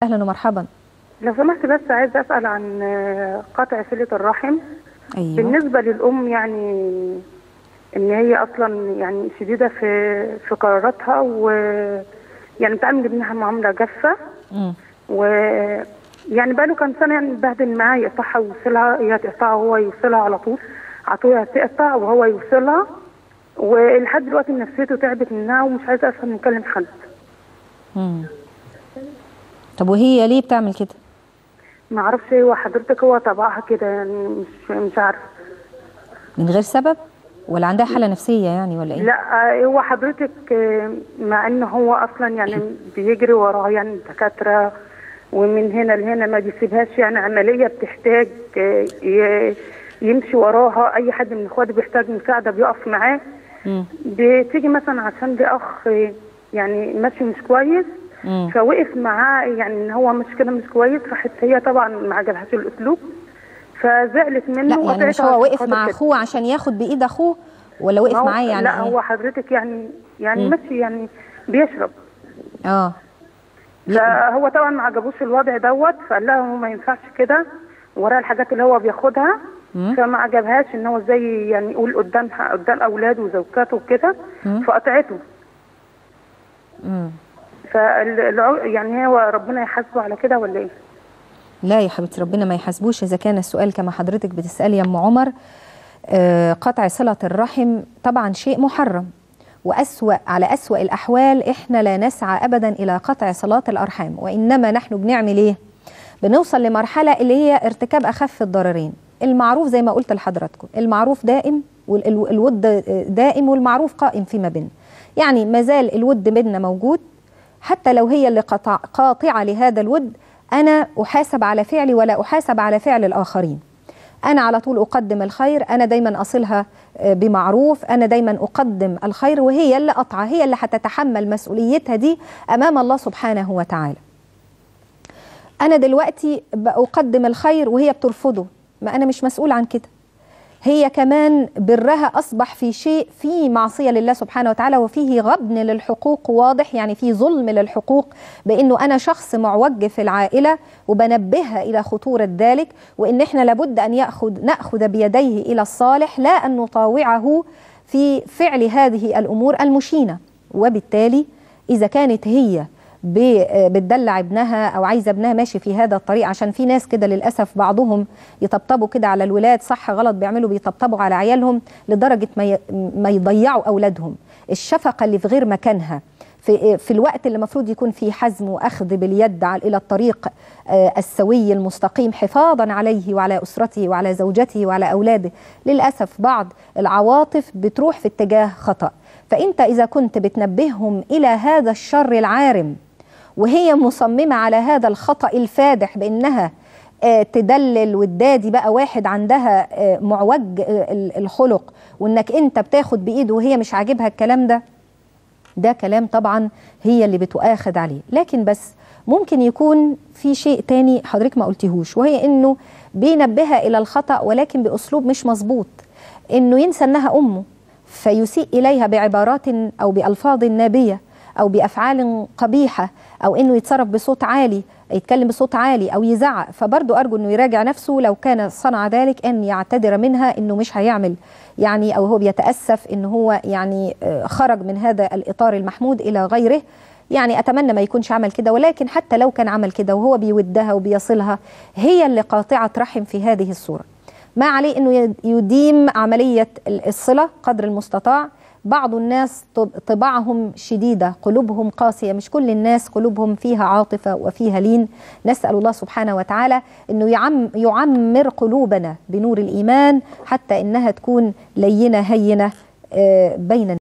اهلا ومرحبا لو سمحت بس عايزه اسال عن آه، قطع صله الرحم ايوه بالنسبه للام يعني ان هي اصلا يعني شديده في في قراراتها و يعني بتعامل ابنها معامله جافه مم. و يعني بقاله كام سنه يعني بهدل معاه يقطعها ويوصلها هي تقطعها وهو يوصلها على طول على طول تقطع وهو يوصلها ولحد دلوقتي نفسيته تعبت منها ومش عايزه افهم نكلم حد مم. طب وهي ليه بتعمل كده ما اعرفش هو حضرتك هو طبعها كده يعني مش مش عارفه من غير سبب ولا عندها حاله نفسيه يعني ولا ايه لا آه، هو حضرتك آه، مع ان هو اصلا يعني بيجري وراه يعني دكاتره ومن هنا لهنا ما بيسيبهاش يعني عمليه بتحتاج آه، ي- يمشي وراها اي حد من اخواته بيحتاج مساعده بيقف معاه مم. بتيجي مثلا عشان دي اخ آه، يعني ماشي مش كويس مم. فوقف معاه يعني ان هو مش كده مش كويس راحت هي طبعا ما عجبهاش الاسلوب فزعلت منه لا يعني مش وقطعتها هو عشان وقف خاطر مع كده. اخوه عشان ياخد بايد اخوه ولا وقف ما هو- معاه يعني لا إيه؟ هو حضرتك يعني يعني ماشي يعني بيشرب اه فهو طبعا ما عجبوش الوضع دوت فقال لها هو ما ينفعش كده وراها الحاجات اللي هو بياخدها مم. فما عجبهاش ان هو ازاي يعني يقول قدامها قدام اولاده وزوجاته وكده مم. فقطعته مم. فالع يعني هو ربنا يحاسبه على كده ولا ايه؟ لا يا حبيبتي ربنا ما يحاسبوش اذا كان السؤال كما حضرتك بتسالي يا ام عمر آه، قطع صله الرحم طبعا شيء محرم واسوا على اسوا الاحوال احنا لا نسعى ابدا الى قطع صلاه الارحام وانما نحن بنعمل ايه بنوصل لمرحله اللي هي ارتكاب اخف الضررين المعروف زي ما قلت لحضراتكم المعروف دائم والود دائم والمعروف قائم فيما بيننا يعني ما زال الود بيننا موجود حتى لو هي اللي قطع قاطعه لهذا الود انا احاسب على فعلي ولا احاسب على فعل الاخرين انا على طول اقدم الخير انا دايما اصلها آه، بمعروف انا دايما اقدم الخير وهي اللي قطعه هي اللي هتتحمل مسؤوليتها دي امام الله سبحانه وتعالى انا دلوقتي بقدم الخير وهي بترفضه ما انا مش مسؤول عن كده هي كمان برها اصبح في شيء في معصيه لله سبحانه وتعالى وفيه غبن للحقوق واضح يعني في ظلم للحقوق بانه انا شخص معوج في العائله وبنبهها الى خطوره ذلك وان احنا لابد ان ياخذ ناخذ بيديه الى الصالح لا ان نطاوعه في فعل هذه الامور المشينه وبالتالي اذا كانت هي ب- بتدلع ابنها او عايزه ابنها ماشي في هذا الطريق عشان في ناس كده للاسف بعضهم يطبطبوا كده على الولاد صح غلط بيعملوا بيطبطبوا على عيالهم لدرجه ما ي- ما يضيعوا اولادهم الشفقه اللي في غير مكانها في في الوقت اللي المفروض يكون فيه حزم واخذ باليد على- الى الطريق آه، السوي المستقيم حفاظا عليه وعلى اسرته وعلى زوجته وعلى اولاده للاسف بعض العواطف بتروح في اتجاه خطا فانت اذا كنت بتنبههم الى هذا الشر العارم وهي مصممه على هذا الخطا الفادح بانها آه، تدلل وتدادي بقى واحد عندها آه، معوج آه، ال- الخلق وانك انت بتاخد بايده وهي مش عاجبها الكلام ده ده كلام طبعا هي اللي بتؤاخذ عليه لكن بس ممكن يكون في شيء تاني حضرتك ما قلتيهوش وهي انه بينبهها الى الخطا ولكن باسلوب مش مظبوط انه ينسى انها امه فيسيء اليها بعبارات او بالفاظ نابيه او بافعال قبيحه او انه يتصرف بصوت عالي يتكلم بصوت عالي او يزعق فبرضه ارجو انه يراجع نفسه لو كان صنع ذلك ان يعتذر منها انه مش هيعمل يعني او هو بيتاسف ان هو يعني آه، خرج من هذا الاطار المحمود الى غيره يعني اتمنى ما يكونش عمل كده ولكن حتى لو كان عمل كده وهو بيودها وبيصلها هي اللي قاطعه رحم في هذه الصوره ما عليه انه يد- يديم عمليه الصله قدر المستطاع بعض الناس طب- طباعهم شديده قلوبهم قاسيه مش كل الناس قلوبهم فيها عاطفه وفيها لين نسال الله سبحانه وتعالى انه يعم يعمر قلوبنا بنور الايمان حتى انها تكون لينه هينه آه، بين